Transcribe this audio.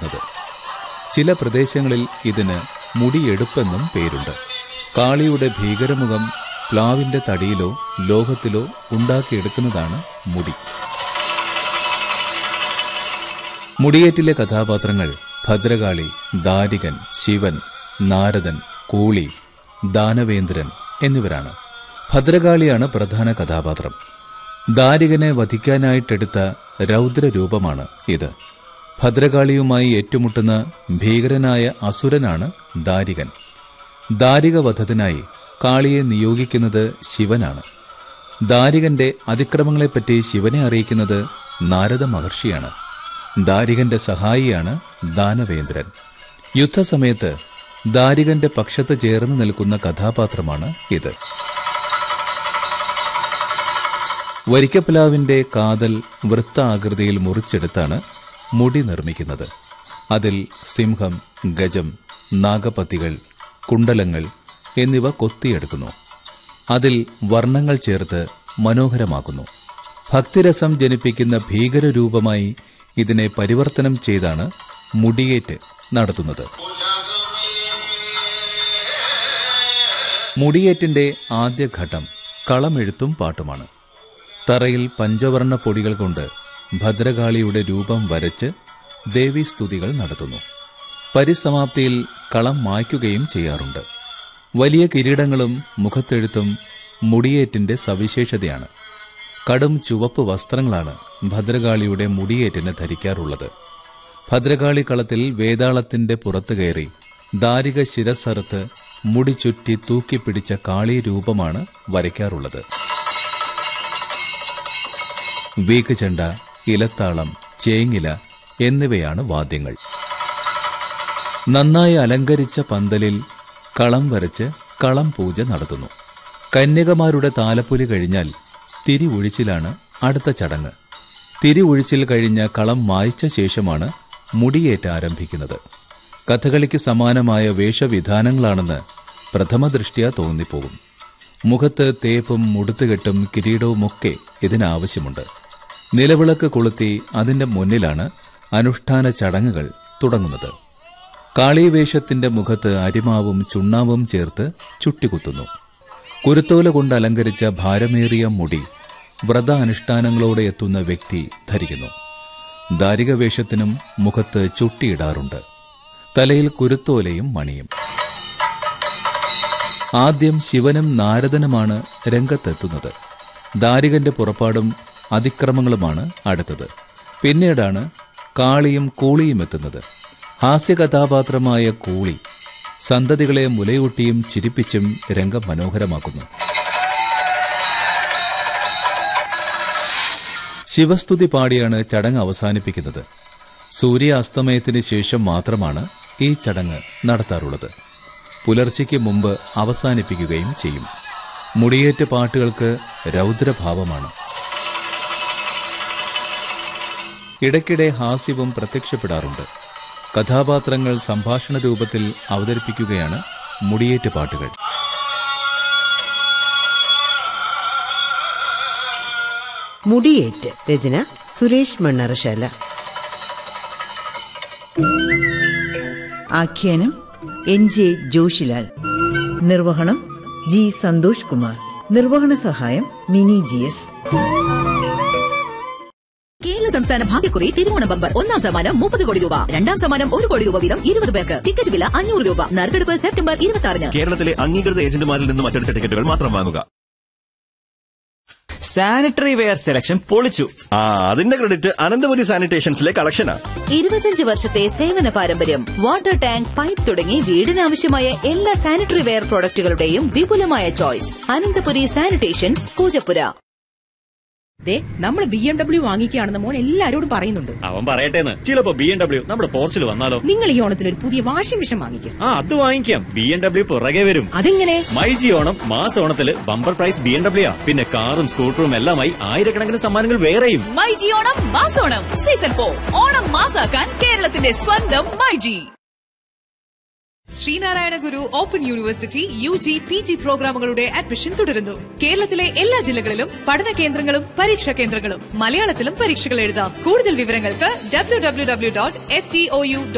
ചെയ്യുന്നത് ചില പ്രദേശങ്ങളിൽ ഇതിന് മുടിയെടുപ്പെന്നും പേരുണ്ട് കാളിയുടെ ഭീകരമുഖം പ്ലാവിന്റെ തടിയിലോ ലോഹത്തിലോ ഉണ്ടാക്കിയെടുക്കുന്നതാണ് മുടി മുടിയേറ്റിലെ കഥാപാത്രങ്ങൾ ഭദ്രകാളി ദാരികൻ ശിവൻ നാരദൻ കൂളി ദാനവേന്ദ്രൻ എന്നിവരാണ് ഭദ്രകാളിയാണ് പ്രധാന കഥാപാത്രം ദാരികനെ വധിക്കാനായിട്ടെടുത്ത രൗദ്രരൂപമാണ് ഇത് ഭദ്രകാളിയുമായി ഏറ്റുമുട്ടുന്ന ഭീകരനായ അസുരനാണ് ദാരികൻ ദാരിക വധത്തിനായി കാളിയെ നിയോഗിക്കുന്നത് ശിവനാണ് ദാരികന്റെ അതിക്രമങ്ങളെപ്പറ്റി ശിവനെ അറിയിക്കുന്നത് നാരദ മഹർഷിയാണ് ദാരികന്റെ സഹായിയാണ് ദാനവേന്ദ്രൻ യുദ്ധസമയത്ത് ദാരികന്റെ പക്ഷത്ത് ചേർന്ന് നിൽക്കുന്ന കഥാപാത്രമാണ് ഇത് വരിക്കപ്പിലാവിന്റെ കാതൽ വൃത്താകൃതിയിൽ മുറിച്ചെടുത്താണ് മുടി നിർമ്മിക്കുന്നത് അതിൽ സിംഹം ഗജം നാഗപത്തികൾ കുണ്ടലങ്ങൾ എന്നിവ കൊത്തിയെടുക്കുന്നു അതിൽ വർണ്ണങ്ങൾ ചേർത്ത് മനോഹരമാക്കുന്നു ഭക്തിരസം ജനിപ്പിക്കുന്ന ഭീകരരൂപമായി ഇതിനെ പരിവർത്തനം ചെയ്താണ് മുടിയേറ്റ് നടത്തുന്നത് മുടിയേറ്റിന്റെ ആദ്യഘട്ടം കളമെഴുത്തും പാട്ടുമാണ് തറയിൽ പഞ്ചവർണ്ണ പൊടികൾ കൊണ്ട് ഭദ്രകാളിയുടെ രൂപം വരച്ച് ദേവീസ്തുതികൾ നടത്തുന്നു പരിസമാപ്തിയിൽ കളം മായ്ക്കുകയും ചെയ്യാറുണ്ട് വലിയ കിരീടങ്ങളും മുഖത്തെഴുത്തും മുടിയേറ്റിന്റെ സവിശേഷതയാണ് കടും ചുവപ്പ് വസ്ത്രങ്ങളാണ് ഭദ്രകാളിയുടെ മുടിയേറ്റിന് ധരിക്കാറുള്ളത് ഭദ്രകാളി കളത്തിൽ വേതാളത്തിന്റെ പുറത്തു കയറി ദാരിക ശിരസറുത്ത് മുടി ചുറ്റി തൂക്കിപ്പിടിച്ച കാളി രൂപമാണ് വരയ്ക്കാറുള്ളത് വീക്ക് ചെണ്ട ഇലത്താളം ചേങ്ങില എന്നിവയാണ് വാദ്യങ്ങൾ നന്നായി അലങ്കരിച്ച പന്തലിൽ കളം വരച്ച് കളം പൂജ നടത്തുന്നു കന്യകമാരുടെ താലപ്പൊലി കഴിഞ്ഞാൽ തിരി ഒഴിച്ചിലാണ് അടുത്ത ചടങ്ങ് തിരി ഒഴിച്ചിൽ കഴിഞ്ഞ കളം മായ്ച്ച ശേഷമാണ് മുടിയേറ്റ് ആരംഭിക്കുന്നത് കഥകളിക്ക് സമാനമായ വേഷവിധാനങ്ങളാണെന്ന് പ്രഥമ ദൃഷ്ട്യാ തോന്നിപ്പോകും മുഖത്ത് തേപ്പും മുടുത്തുകെട്ടും കിരീടവുമൊക്കെ ഇതിനാവശ്യമുണ്ട് നിലവിളക്ക് കൊളുത്തി അതിന്റെ മുന്നിലാണ് അനുഷ്ഠാന ചടങ്ങുകൾ തുടങ്ങുന്നത് കാളീവേഷത്തിന്റെ മുഖത്ത് അരിമാവും ചുണ്ണാവും ചേർത്ത് ചുട്ടികുത്തുന്നു കുരുത്തോല കൊണ്ട് അലങ്കരിച്ച ഭാരമേറിയ മുടി വ്രത അനുഷ്ഠാനങ്ങളോടെ എത്തുന്ന വ്യക്തി ധരിക്കുന്നു ദാരികവേഷത്തിനും മുഖത്ത് ചുട്ടിയിടാറുണ്ട് തലയിൽ കുരുത്തോലയും മണിയും ആദ്യം ശിവനും നാരദനുമാണ് രംഗത്തെത്തുന്നത് ദാരികന്റെ പുറപ്പാടും അതിക്രമങ്ങളുമാണ് അടുത്തത് പിന്നീടാണ് കാളിയും കൂളിയും എത്തുന്നത് ഹാസ്യകഥാപാത്രമായ കൂളി സന്തതികളെ മുലയൂട്ടിയും ചിരിപ്പിച്ചും രംഗം മനോഹരമാക്കുന്നു ശിവസ്തുതി പാടിയാണ് ചടങ്ങ് അവസാനിപ്പിക്കുന്നത് സൂര്യാസ്തമയത്തിന് ശേഷം മാത്രമാണ് ഈ ചടങ്ങ് നടത്താറുള്ളത് പുലർച്ചയ്ക്ക് മുമ്പ് അവസാനിപ്പിക്കുകയും ചെയ്യും മുടിയേറ്റ പാട്ടുകൾക്ക് രൗദ്രഭാവമാണ് ഇടയ്ക്കിടെ ഹാസ്യവും പ്രത്യക്ഷപ്പെടാറുണ്ട് കഥാപാത്രങ്ങൾ സംഭാഷണ രൂപത്തിൽ അവതരിപ്പിക്കുകയാണ് മുടിയേറ്റ് പാട്ടുകൾ മുടിയേറ്റ് രചന സുരേഷ് മണ്ണറശാല ആഖ്യാനം എൻ ജെ ജോഷിലാൽ നിർവഹണം ജി സന്തോഷ് കുമാർ നിർവഹണ സഹായം മിനി ജി എസ് കേരള സംസ്ഥാന ഭാഗ്യക്കുറി തിരുവോണ ബമ്പർ ഒന്നാം സമ്മാനം മുപ്പത് കോടി രൂപ രണ്ടാം സമ്മാനം ഒരു കോടി രൂപ വീതം ഇരുപത് പേർക്ക് ടിക്കറ്റ് വില അഞ്ഞൂറ് രൂപ നറുക്കെടുപ്പ് സെപ്റ്റംബർ ഇരുപത്തി ആറിന് കേരളത്തിലെ അംഗീകൃത ഏജന്റുമാരിൽ നിന്നും മറ്റെടുത്ത ടിക്കറ്റുകൾ മാത്രം വാങ്ങുക സാനിറ്ററി വെയർ സെലക്ഷൻ പൊളിച്ചു ആ അതിന്റെ ക്രെഡിറ്റ് അനന്തപുരി സാനിറ്റേഷൻസിലെ കളക്ഷനാ ഇരുപത്തിയഞ്ച് വർഷത്തെ സേവന പാരമ്പര്യം വാട്ടർ ടാങ്ക് പൈപ്പ് തുടങ്ങി വീടിനാവശ്യമായ എല്ലാ സാനിറ്ററി വെയർ പ്രോഡക്റ്റുകളുടെയും വിപുലമായ ചോയ്സ് അനന്തപുരി സാനിറ്റേഷൻസ് പൂജപ്പുര ദേ നമ്മൾ ബി എം ഡബ്ല്യു വാങ്ങിക്കുകയാണെന്ന് മോൻ എല്ലാരോടും പറയുന്നുണ്ട് അവൻ പറയട്ടേന്ന് ചിലപ്പോ ബി എം ഡബ്ല്യു നമ്മുടെ പോർച്ചിൽ വന്നാലോ നിങ്ങൾ ഈ ഓണത്തിന് ഒരു പുതിയ വാഷിംഗ് മെഷീൻ വാങ്ങിക്കും ആ അത് വാങ്ങിക്കാം ബി എം ഡബ്ല്യു പുറകെ വരും അതെങ്ങനെ മൈജി ഓണം മാസ ഓണത്തില് bumper prize B M W പിന്നെ കാറും സ്കൂട്ടറും എല്ലാമായി ആയിരക്കണക്കിന് സമ്മാനങ്ങൾ വേറെയും മൈജി ഓണം മാസോണം സീസൺ ഫോർ ഓണം മാസാക്കാൻ കേരളത്തിന്റെ സ്വന്തം myG Sreenarayana Guru open university U G P G പ്രോഗ്രാമുകളുടെ അഡ്മിഷൻ തുടരുന്നു കേരളത്തിലെ എല്ലാ ജില്ലകളിലും പഠന കേന്ദ്രങ്ങളും പരീക്ഷാ കേന്ദ്രങ്ങളും മലയാളത്തിലും പരീക്ഷകൾ എഴുതാം കൂടുതൽ വിവരങ്ങൾക്ക് W W W dot S